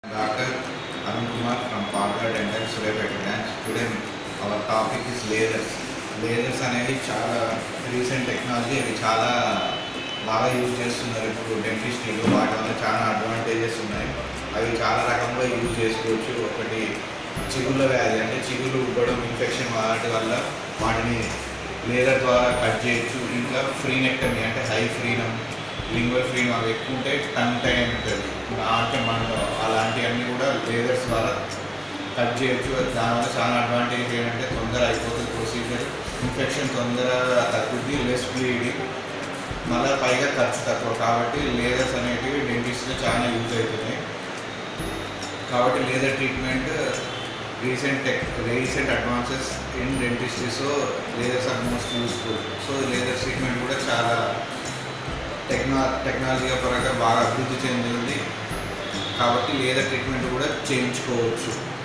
Dr. Arun Kumar from Parker Dental Surabaya branch. Today our topic is lasers. Lasers అనేవి చాలా recent technology అవి చాలా బాగా use చేస్తున్నారు ఇప్పుడు డెంటిస్ట్రీలు వాటి వల్ల చాలా అడ్వాంటేజెస్ ఉన్నాయి అవి చాలా రకంగా యూజ్ చేసుకోవచ్చు ఒకటి చిగుళ్ళ వ్యాధి అంటే చిగుళ్ళు ఉబ్బడం ఇన్ఫెక్షన్ వాటి వల్ల వాటిని లేజర్ ద్వారా కట్ చేయొచ్చు ఇంకా ఫ్రీనెక్టమీ అంటే హై ఫ్రీనమ్ లింగ్వల్ ఫ్రీనమ్ అవి ఎక్కువ ఉంటే టంగ్ టై ఉంటుంది అంటే మన అలాంటివన్నీ కూడా లేజర్స్ ద్వారా కట్ చేయొచ్చు దానివల్ల చాలా అడ్వాంటేజ్ ఏంటంటే తొందర అయిపోతుంది ప్రొసీజర్ ఇన్ఫెక్షన్ తొందరగా తగ్గుద్ది లెస్ బ్లీడింగ్ మళ్ళీ పైగా ఖర్చు తక్కువ కాబట్టి లేజర్స్ అనేటివి డెంటిస్ట్లో చాలా యూజ్ అవుతున్నాయి కాబట్టి laser treatment recent tech recent advances in dentistry so lasers are most useful so laser treatment కూడా చాలా టెక్నా టెక్నాలజీ పరంగా బాగా అభివృద్ధి చెందింది కాబట్టి లేజర్ ట్రీట్మెంట్ కూడా చేయించుకోవచ్చు